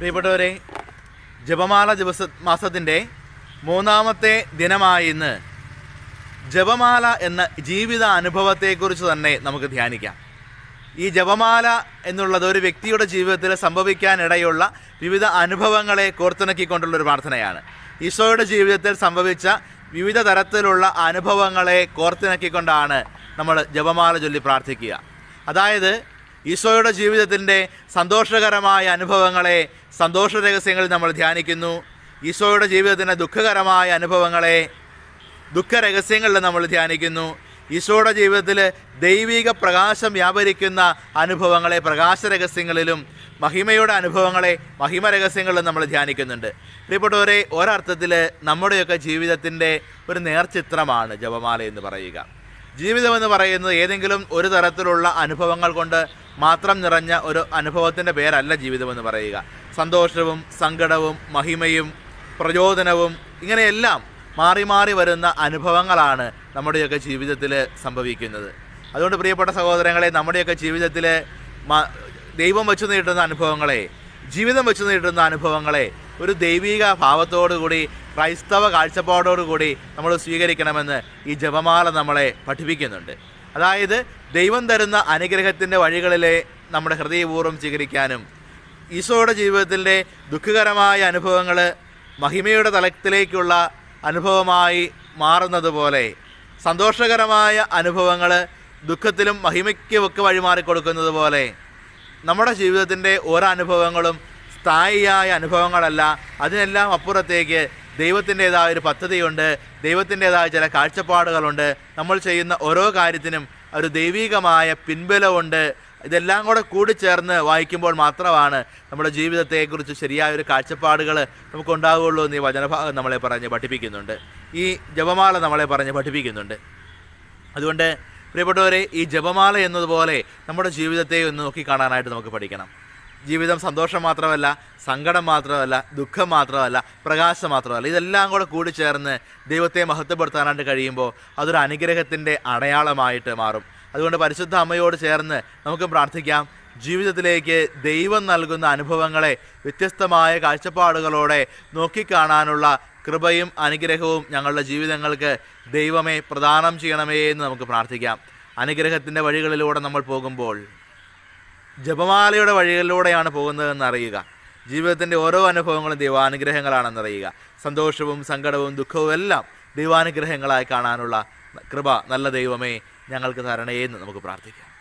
പ്രിയപ്പെട്ടവരെ ജപമാല ദിവസ മാസത്തിൻ്റെ മൂന്നാമത്തെ ദിനമായ ഇന്ന് ജപമാല എന്ന ജീവിത അനുഭവത്തെക്കുറിച്ച് തന്നെ നമുക്ക് ധ്യാനിക്കാം ഈ ജപമാല എന്നുള്ളത് ഒരു വ്യക്തിയുടെ ജീവിതത്തിൽ സംഭവിക്കാനിടയുള്ള വിവിധ അനുഭവങ്ങളെ കോർത്തിണക്കിക്കൊണ്ടുള്ള ഒരു പ്രാർത്ഥനയാണ് ഈശോയുടെ ജീവിതത്തിൽ സംഭവിച്ച വിവിധ തരത്തിലുള്ള അനുഭവങ്ങളെ കോർത്തിണക്കിക്കൊണ്ടാണ് നമ്മൾ ജപമാല ചൊല്ലി പ്രാർത്ഥിക്കുക അതായത് ഈശോയുടെ ജീവിതത്തിൻ്റെ സന്തോഷകരമായ അനുഭവങ്ങളെ സന്തോഷ രഹസ്യങ്ങളിൽ നമ്മൾ ധ്യാനിക്കുന്നു ഈശോയുടെ ജീവിതത്തിൻ്റെ ദുഃഖകരമായ അനുഭവങ്ങളെ ദുഃഖ രഹസ്യങ്ങളിൽ നമ്മൾ ധ്യാനിക്കുന്നു ഈശോയുടെ ജീവിതത്തിൽ ദൈവിക പ്രകാശം വ്യാപരിക്കുന്ന അനുഭവങ്ങളെ പ്രകാശ രഹസ്യങ്ങളിലും മഹിമയുടെ അനുഭവങ്ങളെ മഹിമ രഹസ്യങ്ങളിലും നമ്മൾ ധ്യാനിക്കുന്നുണ്ട് പ്രിയപ്പെട്ടവരെ ഒരർത്ഥത്തിൽ നമ്മുടെയൊക്കെ ജീവിതത്തിൻ്റെ ഒരു നേർചിത്രമാണ് ജപമാല എന്ന് പറയുക ജീവിതം എന്ന് പറയുന്നത് ഏതെങ്കിലും ഒരു തരത്തിലുള്ള അനുഭവങ്ങൾ കൊണ്ട് മാത്രം നിറഞ്ഞ ഒരു അനുഭവത്തിൻ്റെ പേരല്ല ജീവിതം എന്ന് പറയുക സന്തോഷവും സങ്കടവും മഹിമയും പ്രചോദനവും ഇങ്ങനെയെല്ലാം മാറി മാറി വരുന്ന അനുഭവങ്ങളാണ് നമ്മുടെയൊക്കെ ജീവിതത്തിൽ സംഭവിക്കുന്നത് അതുകൊണ്ട് പ്രിയപ്പെട്ട സഹോദരങ്ങളെ നമ്മുടെയൊക്കെ ജീവിതത്തിൽ മ- ദൈവം വെച്ച് നീട്ടുന്ന അനുഭവങ്ങളെ ജീവിതം വെച്ച് നീട്ടുന്ന അനുഭവങ്ങളെ ഒരു ദൈവിക ഭാവത്തോടുകൂടി ക്രൈസ്തവ കാഴ്ചപ്പാടോടുകൂടി നമ്മൾ സ്വീകരിക്കണമെന്ന് ഈ ജപമാല നമ്മളെ പഠിപ്പിക്കുന്നുണ്ട് അതായത് ദൈവം തരുന്ന അനുഗ്രഹത്തിൻ്റെ വഴികളിലെ നമ്മുടെ ഹൃദയപൂർവ്വം സ്വീകരിക്കാനും ഈശോയുടെ ജീവിതത്തിൻ്റെ ദുഃഖകരമായ അനുഭവങ്ങൾ മഹിമയുടെ തലത്തിലേക്കുള്ള അനുഭവമായി മാറുന്നത് പോലെ സന്തോഷകരമായ അനുഭവങ്ങൾ ദുഃഖത്തിലും മഹിമയ്ക്കുമൊക്കെ വഴിമാറി കൊടുക്കുന്നത് പോലെ നമ്മുടെ ജീവിതത്തിൻ്റെ ഓരോ അനുഭവങ്ങളും സ്ഥായിയായ അനുഭവങ്ങളല്ല അതിനെല്ലാം അപ്പുറത്തേക്ക് ദൈവത്തിൻ്റെതായ ഒരു പദ്ധതിയുണ്ട് ദൈവത്തിൻ്റെതായ ചില കാഴ്ചപ്പാടുകളുണ്ട് നമ്മൾ ചെയ്യുന്ന ഓരോ കാര്യത്തിനും ഒരു ദൈവികമായ പിൻബലമുണ്ട് ഇതെല്ലാം കൂടെ കൂടിച്ചേർന്ന് വായിക്കുമ്പോൾ മാത്രമാണ് നമ്മുടെ ജീവിതത്തെക്കുറിച്ച് ശരിയായ ഒരു കാഴ്ചപ്പാടുകൾ നമുക്കുണ്ടാവുകയുള്ളൂ എന്ന് ഈ വചനഭാഗം നമ്മളെ പറഞ്ഞ് പഠിപ്പിക്കുന്നുണ്ട് ഈ ജപമാല നമ്മളെ പറഞ്ഞ് പഠിപ്പിക്കുന്നുണ്ട് അതുകൊണ്ട് പ്രിയപ്പെട്ടവരെ ഈ ജപമാല എന്നതുപോലെ നമ്മുടെ ജീവിതത്തെ ഒന്ന് നോക്കിക്കാണാനായിട്ട് നമുക്ക് പഠിക്കണം ജീവിതം സന്തോഷം മാത്രമല്ല സങ്കടം മാത്രമല്ല ദുഃഖം മാത്രമല്ല പ്രകാശം മാത്രമല്ല ഇതെല്ലാം കൂടെ കൂടിച്ചേർന്ന് ദൈവത്തെ മഹത്വപ്പെടുത്താനായിട്ട് കഴിയുമ്പോൾ അതൊരു അനുഗ്രഹത്തിൻ്റെ അടയാളമായിട്ട് മാറും അതുകൊണ്ട് പരിശുദ്ധ അമ്മയോട് ചേർന്ന് നമുക്ക് പ്രാർത്ഥിക്കാം ജീവിതത്തിലേക്ക് ദൈവം നൽകുന്ന അനുഭവങ്ങളെ വ്യത്യസ്തമായ കാഴ്ചപ്പാടുകളോടെ നോക്കിക്കാണാനുള്ള കൃപയും അനുഗ്രഹവും ഞങ്ങളുടെ ജീവിതങ്ങൾക്ക് ദൈവമേ പ്രദാനം ചെയ്യണമേ എന്ന് നമുക്ക് പ്രാർത്ഥിക്കാം അനുഗ്രഹത്തിൻ്റെ വഴികളിലൂടെ നമ്മൾ പോകുമ്പോൾ ജപമാലയുടെ വഴികളിലൂടെയാണ് പോകുന്നതെന്ന് അറിയുക ജീവിതത്തിൻ്റെ ഓരോ അനുഭവങ്ങളും ദൈവാനുഗ്രഹങ്ങളാണെന്നറിയുക സന്തോഷവും സങ്കടവും ദുഃഖവും എല്ലാം ദൈവാനുഗ്രഹങ്ങളായി കാണാനുള്ള കൃപ നല്ല ദൈവമേ ഞങ്ങൾക്ക് തരണേ എന്ന് നമുക്ക് പ്രാർത്ഥിക്കാം